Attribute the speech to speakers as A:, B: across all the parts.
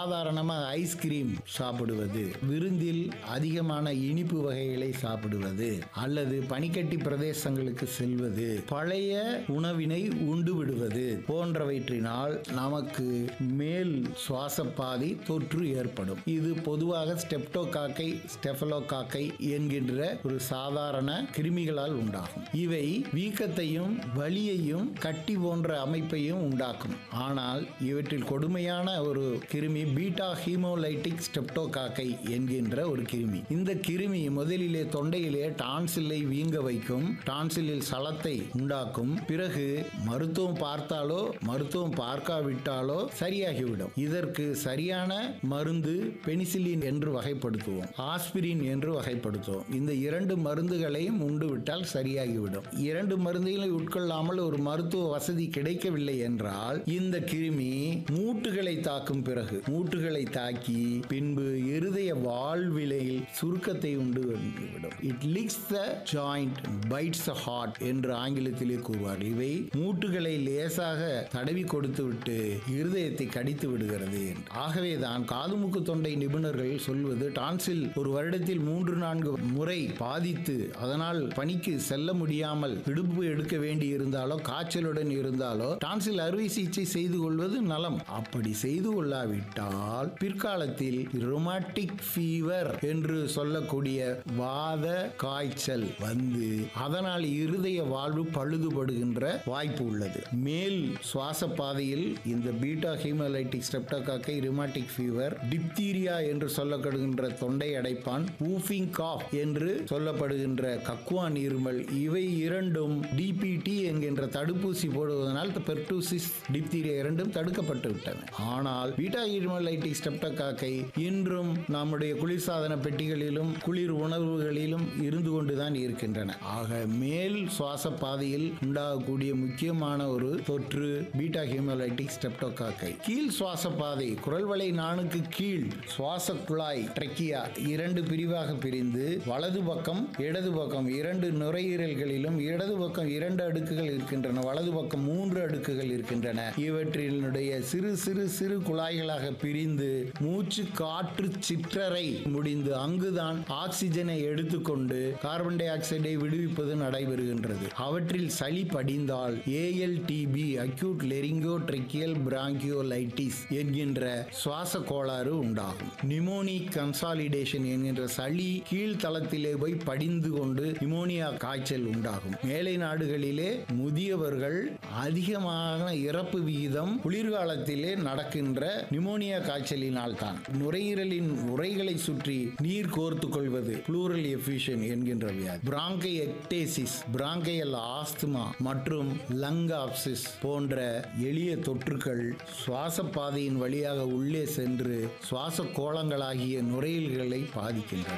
A: சாதாரணமாக ஐஸ்கிரீம் சாப்பிடுவது விருந்தில் அதிகமான இனிப்பு வகைகளை சாப்பிடுவது அல்லது பனிக்கட்டி பிரதேசங்களுக்கு செல்வது பழைய உணவினை உண்டு விடுவது போன்றவற்றினால் நமக்கு மேல் சுவாசப்பாதை தொற்று ஏற்படும் இது பொதுவாக ஸ்டெப்டோகாக்கை ஸ்டெஃபலோகாக்கை என்கின்ற ஒரு சாதாரண கிருமிகளால் உண்டாகும் இவை வீக்கத்தையும் வலியையும் கட்டி போன்ற அமைப்பையும் உண்டாக்கும் ஆனால் இவற்றில் கொடுமையான ஒரு கிருமி பீட்டா ஹீமோலைட்டிக் ஸ்டெப்டோகாக்கை என்கின்ற ஒரு கிருமி இந்த கிருமி முதலிலே தொண்டையிலே டான்சிலை வீங்க வைக்கும் டான்சிலில் சலத்தை உண்டாக்கும் பிறகு மருத்துவம் பார்த்தாலோ மருத்துவம் பார்க்காவிட்டாலோ சரியாகிவிடும் இதற்கு சரியான மருந்து பெனிசிலின் என்று வகைப்படுத்துவோம் ஆஸ்பிரின் என்று வகைப்படுத்துவோம் இந்த இரண்டு மருந்துகளையும் உண்டு விட்டால் சரியாகிவிடும் இரண்டு மருந்துகளை உட்கொள்ளாமல் ஒரு மருத்துவ வசதி கிடைக்கவில்லை என்றால் இந்த கிருமி மூட்டுகளை தாக்கும் பிறகு மூட்டுகளை தாக்கி பின்பு இருதய வாழ்விலையில் சுருக்கத்தை உண்டு வந்துவிடும் it licks the joint bites the heart என்று ஆங்கிலத்திலே கூறுவார் இவை மூட்டுகளை லேசாக தடவி கொடுத்து விட்டு இருதயத்தை கடித்து விடுகிறது என்று. ஆகவேதான் காது மூக்கு தொண்டை நிபுணர்கள் சொல்வது டான்சில் ஒரு வருடத்தில் மூன்று நான்கு முறை பாதித்து அதனால் பணிக்கு செல்ல முடியாமல் விடுப்பு எடுக்க வேண்டி இருந்தாலோ காய்ச்சலுடன் இருந்தாலோ டான்சில் அறுவை சிகிச்சை செய்து கொள்வது நலம் அப்படி செய்து கொள்ளாவிட்டால் பிற்காலத்தில் ருமாட்டிக் ஃபீவர் என்று சொல்லக்கூடிய வாத காய்ச்சல் வந்து அதனால் இருதய வாழ்வு பழுதுபடுகின்ற வாய்ப்பு உள்ளது மேல் சுவாச பாதையில் இந்த பீட்டா ஹீமோலைட்டிக் ஸ்டெப்டோகாக்கை ரிமாட்டிக் ஃபீவர் டிப்தீரியா என்று சொல்லப்படுகின்ற தொண்டை அடைப்பான் ஊஃபிங் காஃப் என்று சொல்லப்படுகின்ற கக்குவான் இருமல் இவை இரண்டும் டிபிடி என்கின்ற தடுப்பூசி போடுவதனால் பெர்டூசிஸ் டிப்தீரியா இரண்டும் தடுக்கப்பட்டு விட்டன ஆனால் பீட்டா ஹீமோலைட்டிக் ஸ்டெப்டோகாக்கை இன்றும் நம்முடைய குளிர்சாதன பெட்டிகளிலும் குளிர் உணவுகளிலும் இருந்து கொண்டுதான் இருக்கின்றன ஆக மேல் சுவாச பாதையில் உண்டாகக்கூடிய முக்கியமான ஒரு தொற்று பீட்டா ஹீமோலைட்டிக் ஸ்டெப்டோகாக்கை கீழ் சுவாச பாதை குரல்வளை நாணுக்கு கீழ் சுவாச குழாய் ட்ரெக்கியா இரண்டு பிரிவாக பிரிந்து வலது பக்கம் இடது பக்கம் இரண்டு நுரையீரல்களிலும் இடது பக்கம் இரண்டு அடுக்குகள் இருக்கின்றன வலது பக்கம் மூன்று அடுக்குகள் இருக்கின்றன இவற்றினுடைய சிறு சிறு சிறு குழாய்களாக பிரிந்து மூச்சு காற்று சிற்றறை முடிந்து அங்குதான் ஆக்சிஜனை எடுத்துக்கொண்டு கார்பன் டை ஆக்சைடை விடுவிப்பது நடைபெறுகின்றது அவற்றில் சளி படிந்தால் ஏஎல்டிபி அக்யூட் லெரிங்கோ ட்ரெக்கியல் பிராங்கியோலைட்டிஸ் என்கின்ற சுவாச கோளாறு உண்டாகும் நிமோனிக் கன்சாலிடேஷன் என்கின்ற சளி கீழ்த்தளத்திலே போய் படிந்து கொண்டு நிமோனியா காய்ச்சல் உண்டாகும் மேலை நாடுகளிலே முதியவர்கள் அதிகமான இறப்பு விகிதம் குளிர்காலத்திலே நடக்கின்ற நிமோனியா காய்ச்சலினால் தான் நுரையீரலின் உரைகளை சுற்றி நீர் கோர்த்து கொள்வது புளூரல் எஃபிஷன் என்கின்ற வியாதி பிராங்கை எக்டேசிஸ் பிராங்கையல் ஆஸ்துமா மற்றும் லங் ஆப்சிஸ் போன்ற எளிய தொற்றுகள் சுவாச பாதையின் வழியாக உள்ளே சென்று சுவாச கோளங்களாகிய நுரையீரல்களை பாதிக்கின்றன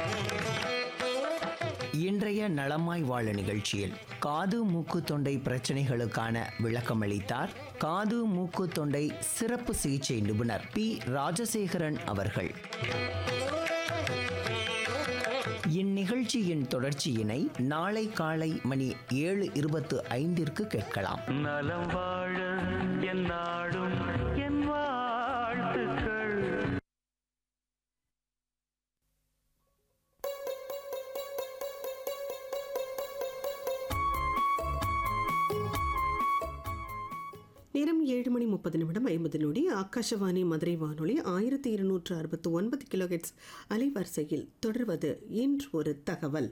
B: இன்றைய நலமாய் வாழ நிகழ்ச்சியில் காது மூக்கு தொண்டை பிரச்சனைகளுக்கான விளக்கமளித்தார் காது மூக்கு தொண்டை சிறப்பு சிகிச்சை நிபுணர் பி ராஜசேகரன் அவர்கள் இந்நிகழ்ச்சியின் தொடர்ச்சியினை நாளை காலை மணி ஏழு இருபத்து ஐந்திற்கு கேட்கலாம்
C: நலம் வாழ என் நாடும் என் வாழ்த்துக்கள்
D: நேரம் ஏழு மணி முப்பது நிமிடம் ஐம்பது நொடி ஆகாஷவாணி மதுரை வானொலி ஆயிரத்தி இருநூற்று அறுபத்து ஒன்பது கிலோஹெட்ஸ் அலைவரிசையில் தொடர்வது இன்று ஒரு தகவல்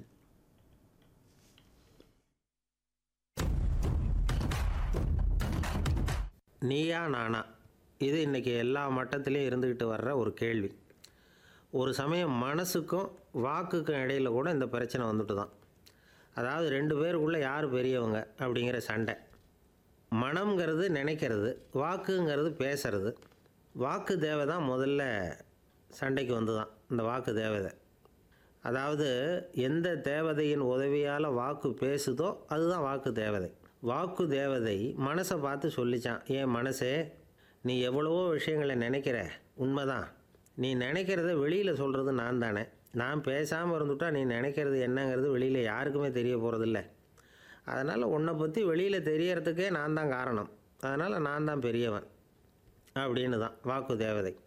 E: நீயா நானா இது இன்றைக்கி எல்லா மட்டத்திலையும் இருந்துக்கிட்டு வர்ற ஒரு கேள்வி ஒரு சமயம் மனசுக்கும் வாக்குக்கும் இடையில கூட இந்த பிரச்சனை வந்துட்டு தான் அதாவது ரெண்டு பேருக்குள்ளே யார் பெரியவங்க அப்படிங்கிற சண்டை மனம்ங்கிறது நினைக்கிறது வாக்குங்கிறது பேசுறது வாக்கு தேவை தான் முதல்ல சண்டைக்கு வந்து தான் இந்த வாக்கு தேவதை அதாவது எந்த தேவதையின் உதவியால் வாக்கு பேசுதோ அதுதான் வாக்கு தேவதை வாக்கு தேவதை மனசை பார்த்து சொல்லிச்சான் ஏன் மனசே நீ எவ்வளவோ விஷயங்களை நினைக்கிற உண்மைதான் நீ நினைக்கிறத வெளியில் சொல்கிறது நான் தானே நான் பேசாமல் இருந்துட்டா நீ நினைக்கிறது என்னங்கிறது வெளியில் யாருக்குமே தெரிய போகிறதில்ல அதனால் உன்னை பற்றி வெளியில் தெரியறதுக்கே நான் தான் காரணம் அதனால் நான் தான் பெரியவன் அப்படின்னு தான் வாக்கு தேவதை